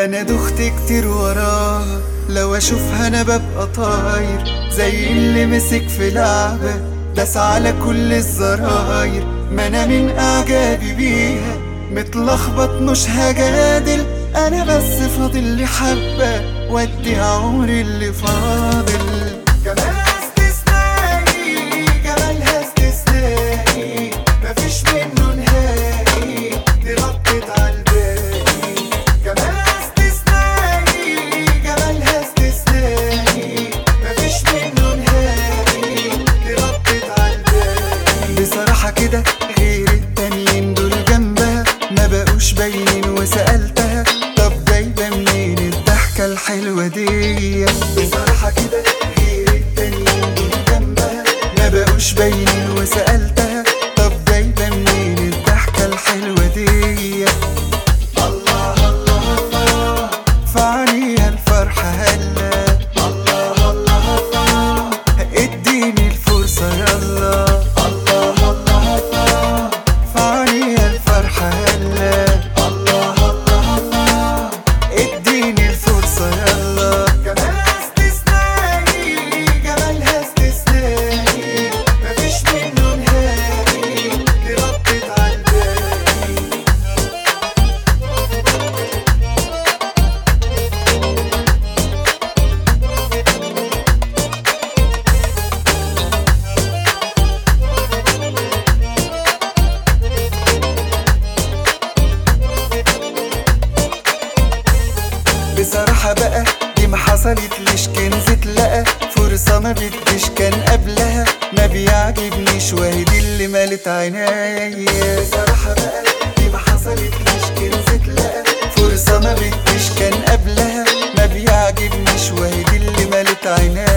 انا دخت كتير وراها لو اشوفها انا ببقى طاير زي اللي مسك في لعبة داس على كل الزراير ما انا من اعجابي بيها متلخبط مش هجادل انا بس فاضل لي حبة واديها عمري اللي فاضل جمالها استثنائي جمالها استثنائي مفيش منه نهائي دي غطت عالباقي جمالها استثنائي جمالها استثنائي مفيش منه نهائي دي غطت عالباقي بصراحة كده غير التانيين دول جنبها ما بقوش باينين وسألتها طب جايبة منين الضحكة الحلوة دي بصراحة كده غير التانيين دول جنبها ما بقوش باينين وسألتها طب جايبة منين الضحكة الحلوة دي الله الله الله فعليها الفرحة هلا الله الله الله اديني الفرصة يلا الله الله الله فعليها الفرحة هلا الله الله الله اديني الفرصة يلا جمالها استثنائي جمالها استثنائي مفيش منه نهائي دي غطت عالباقي بصراحة بقى دي ما حصلت ليش كنز اتلقى فرصة ما بديش كان قبلها ما بيعجبنيش وهي دي اللي مالت عينيا بصراحة بقى دي ما حصلت ليش كنز اتلقى فرصة ما بديش كان قبلها ما بيعجبنيش وهي دي اللي مالت عينيا